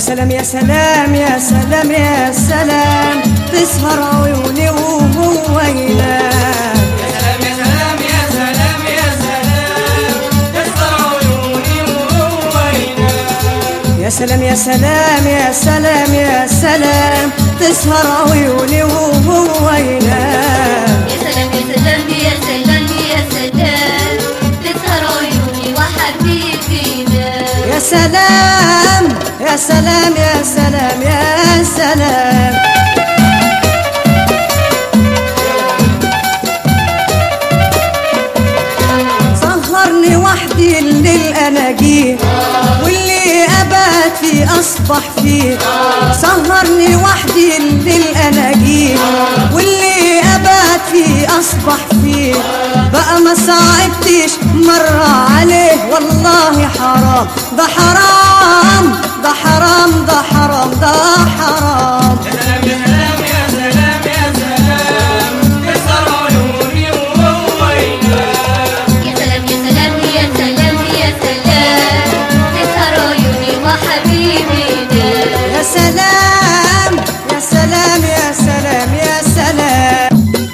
سلام يا سلام يا سلام يا سلام تسهر عيوني وهو ينام سلام يا سلام يا سلام يا سلام تسهر عيوني وهو ينام يا سلام يا سلام يا سلام يا سلام تسهر عيوني وهو ينام يا سلام يا سلام يا سلام يا سلام تسهر عيوني وحبيبي نام يا سلام يا سلام يا سلام يا سلام سهرني وحدي الليل انا جيه واللي ابات فيه اصبح فيه سهرني وحدي الليل انا جيه واللي ابات فيه اصبح فيه بقى ما صعبتش مرة عليه والله حرام ده حرام ده حرام ده حرام ده حرام سلام يا سلام يا سلام يا سلام تسهر عيوني وهو ينام يا سلام يا سلام يا سلام يا سلام تسهر عيوني وحبيبي نام يا سلام يا سلام يا سلام يا سلام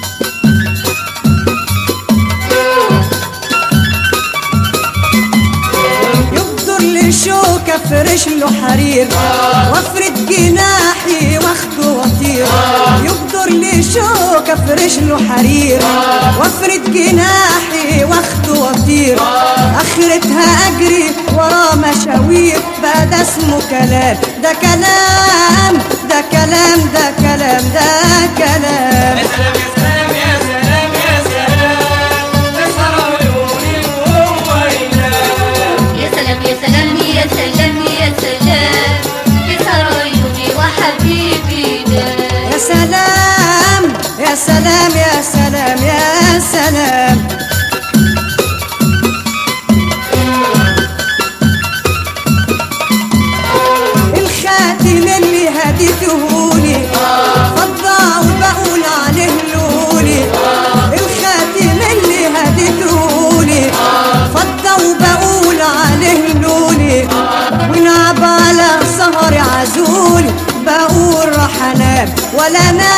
يقدر لي شوك افرش له حرير وافرد جناحي واخده واطير يقدر لي شوك افرش له حرير وافرد جناحي واخده واطير اخرتها اجري ورا مشاوير بقى ده اسمه كلام ده كلام ده كلام ده كلام ده كلام يا سلام يا سلام يا سلام يا سلام تسهر عيوني وهو ينام يا سلام يا سلام يا سلام يا سلام تسهر عيوني وحبيبي نام يا سلام يا سلام يا سلام يا سلام الخاتم اللي هديتهولي فضة وبقول عليه لولي الخاتم اللي هديتهولي فضة وبقول عليه لولي ونعب على سهر عزولي بقول راح انام ولا نام